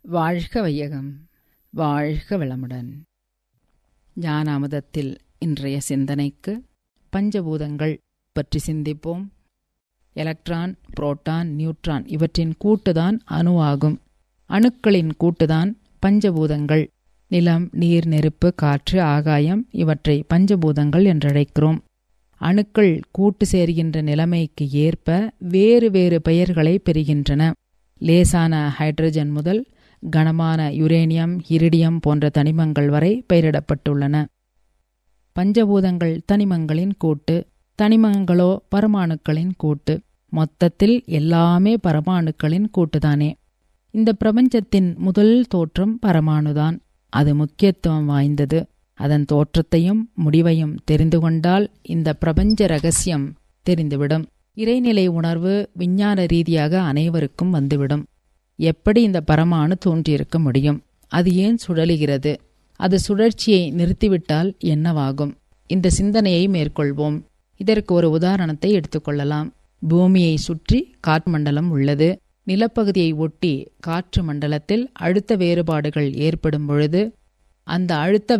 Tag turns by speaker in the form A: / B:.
A: வாழ்க வையகம் வாழ்க வளமுடன் ஞானாமுதத்தில் இன்றைய சிந்தனைக்கு பஞ்சபூதங்கள் பற்றி சிந்திப்போம் எலக்ட்ரான் புரோட்டான் நியூட்ரான் இவற்றின் கூட்டுதான் அணுவாகும் அணுக்களின் கூட்டுதான் பஞ்சபூதங்கள் நிலம் நீர் நெருப்பு காற்று ஆகாயம் இவற்றை பஞ்சபூதங்கள் என்றழைக்கிறோம் அணுக்கள் கூட்டு சேர்கின்ற நிலைமைக்கு ஏற்ப வேறு வேறு பெயர்களை பெறுகின்றன லேசான ஹைட்ரஜன் முதல் கனமான யுரேனியம் இரிடியம் போன்ற தனிமங்கள் வரை பெயரிடப்பட்டுள்ளன பஞ்சபூதங்கள் தனிமங்களின் கூட்டு தனிமங்களோ பரமாணுக்களின் கூட்டு மொத்தத்தில் எல்லாமே பரமாணுக்களின் கூட்டுதானே இந்த பிரபஞ்சத்தின் முதல் தோற்றம் பரமாணுதான் அது முக்கியத்துவம் வாய்ந்தது அதன் தோற்றத்தையும் முடிவையும் தெரிந்து கொண்டால் இந்த பிரபஞ்ச ரகசியம் தெரிந்துவிடும் இறைநிலை உணர்வு விஞ்ஞான ரீதியாக அனைவருக்கும் வந்துவிடும் எப்படி இந்த பரமாணு தோன்றியிருக்க முடியும் அது ஏன் சுழலுகிறது அது சுழற்சியை நிறுத்திவிட்டால் என்னவாகும் இந்த சிந்தனையை மேற்கொள்வோம் இதற்கு ஒரு உதாரணத்தை எடுத்துக்கொள்ளலாம் பூமியை சுற்றி காற்று மண்டலம் உள்ளது நிலப்பகுதியை ஒட்டி காற்று மண்டலத்தில் அழுத்த வேறுபாடுகள் ஏற்படும் பொழுது அந்த அழுத்த